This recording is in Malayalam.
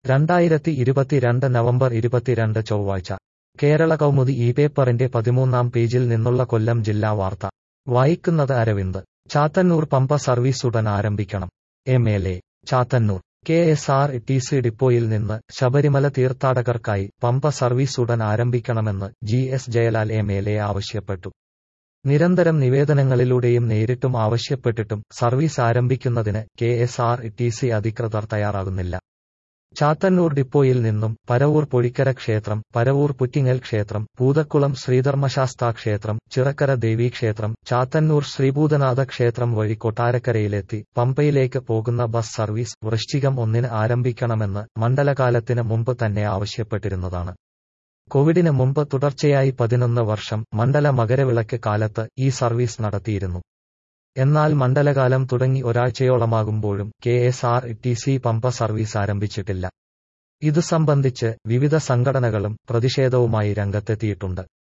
രണ്ടായിരത്തി ഇരുപത്തിരണ്ട് നവംബർ ഇരുപത്തിരണ്ട് ചൊവ്വാഴ്ച കേരള കൗമുദി ഈ പേപ്പറിന്റെ പതിമൂന്നാം പേജിൽ നിന്നുള്ള കൊല്ലം ജില്ലാ വാർത്ത വായിക്കുന്നത് അരവിന്ദ് ചാത്തന്നൂർ പമ്പ സർവീസ് ഉടൻ ആരംഭിക്കണം M L A Chathannoor K S R T C ഡിപ്പോയിൽ നിന്ന് ശബരിമല തീർത്ഥാടകർക്കായി പമ്പ സർവീസ് ഉടൻ ആരംഭിക്കണമെന്ന് G S Jayalal M L A ആവശ്യപ്പെട്ടു നിരന്തരം നിവേദനങ്ങളിലൂടെയും നേരിട്ടും ആവശ്യപ്പെട്ടിട്ടും സർവീസ് ആരംഭിക്കുന്നതിന് K S R T C അധികൃതർ തയ്യാറാകുന്നില്ല ചാത്തന്നൂർ ഡിപ്പോയിൽ നിന്നും പരവൂർ പൊഴിക്കര ക്ഷേത്രം പരവൂർ പുറ്റിങ്ങൽ ക്ഷേത്രം പൂതക്കുളം ശ്രീധർമ്മശാസ്താ ക്ഷേത്രം ചിറക്കര ദേവീക്ഷേത്രം ചാത്തന്നൂർ ശ്രീഭൂതനാഥ ക്ഷേത്രം വഴി കൊട്ടാരക്കരയിലെത്തി പമ്പയിലേക്ക് പോകുന്ന ബസ് സർവീസ് വൃശ്ചികം ഒന്നിന് ആരംഭിക്കണമെന്ന് മണ്ഡലകാലത്തിന് മുമ്പ് തന്നെ ആവശ്യപ്പെട്ടിരുന്നതാണ് കോവിഡിന് മുമ്പ് തുടർച്ചയായി പതിനൊന്ന് വർഷം മണ്ഡല മകരവിളക്ക് കാലത്ത് ഈ സർവീസ് നടത്തിയിരുന്നു എന്നാൽ മണ്ഡലകാലം തുടങ്ങി ഒരാഴ്ചയോളമാകുമ്പോഴും K S R T C Pampa service ആരംഭിച്ചിട്ടില്ല ഇതു സംബന്ധിച്ച് വിവിധ സംഘടനകളും പ്രതിഷേധവുമായി രംഗത്തെത്തിയിട്ടുണ്ട്